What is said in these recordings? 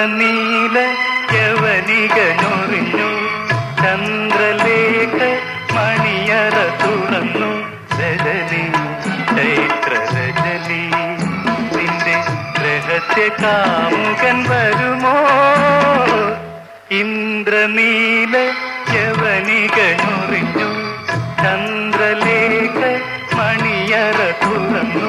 ഇന്ദ്രനീല യവനികനൊറിഞ്ഞു ചന്ദ്രലേഖ മണിയറ തുറന്നു രജനി ചൈത്ര രജനി നിന്റെ രഹസ്യ കാമുകൻ വരുമോ ഇന്ദ്രനീല യവനികനൊറിഞ്ഞു ചന്ദ്രലേഖ മണിയറ തുറന്നു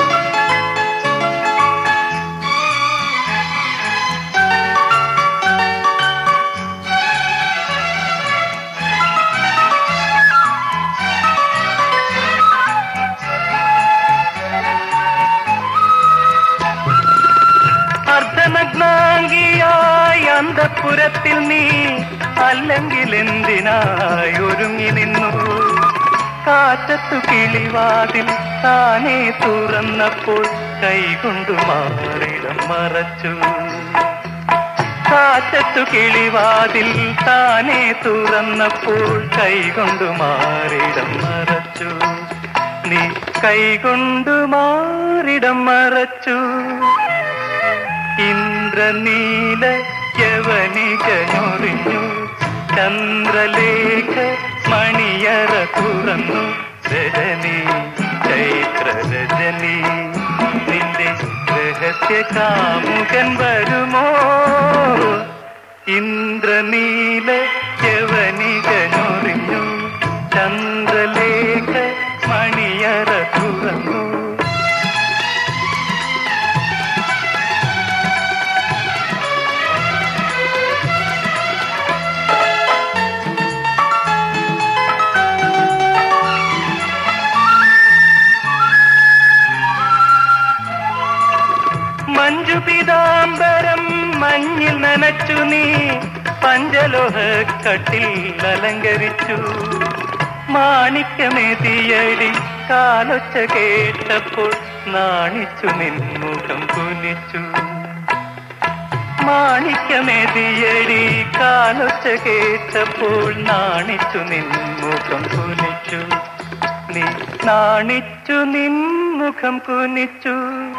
അർദ്ധനഗ്നാംഗിയായി അന്തപുരത്തിൽ നീ അല്ലെങ്കിൽ എന്തിനായി ഒരുങ്ങി നിന്നു കാറ്റത്തു കിളിവാതിൽ താനേ തുറന്നപ്പോൾ കൈകൊണ്ടു മാറിടം മറച്ചു കാറ്റത്തു കിളിവാതിൽ താനേ തുറന്നപ്പോൾ കൈകൊണ്ടു മാറിടം മറച്ചു നീ കൈകൊണ്ടു മാറിടം മറച്ചു ഇന്ദ്രനീല യവനികനൊറിഞ്ഞു ചന്ദ്രലേഖ മണിയറ തുറന്നു രജനി ചൈത്ര രജനി നിന്റെ രഹസ്യ കാമുകൻ വരുമോ ഇന്ദ്രനീല യവനികനൊറിഞ്ഞു ചന്ദ്രലേഖ മണിയറ തുറന്നു മഞ്ജു പീതാംബരം മഞ്ഞിൽ നനച്ചു നീ പഞ്ചലോഹ കട്ടിൽ അലങ്കരിച്ചു മാണിക്യമേതിയടി കാലൊച്ച കേട്ടപ്പോൾ നാണിച്ചു നിൻമുഖം കുനിച്ചു മാണിക്യമേതിയടി കാലൊച്ച കേട്ടപ്പോൾ നാണിച്ചു നിൻമുഖം കുനിച്ചു നീ നാണിച്ചു നിൻമുഖം കുനിച്ചു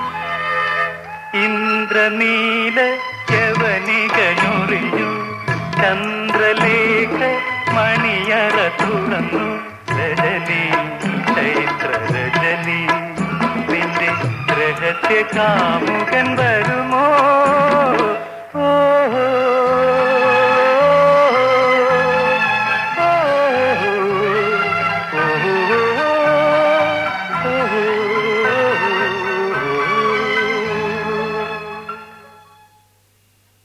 ഇന്ദ്രനീല യവനികനൊറിഞ്ഞു ചന്ദ്രലേഖ മണിയറ തുറന്നു രജനി ചൈത്ര രജനി നിന്റെ രഹസ്യ കാമുകൻ വരുമോ ഓ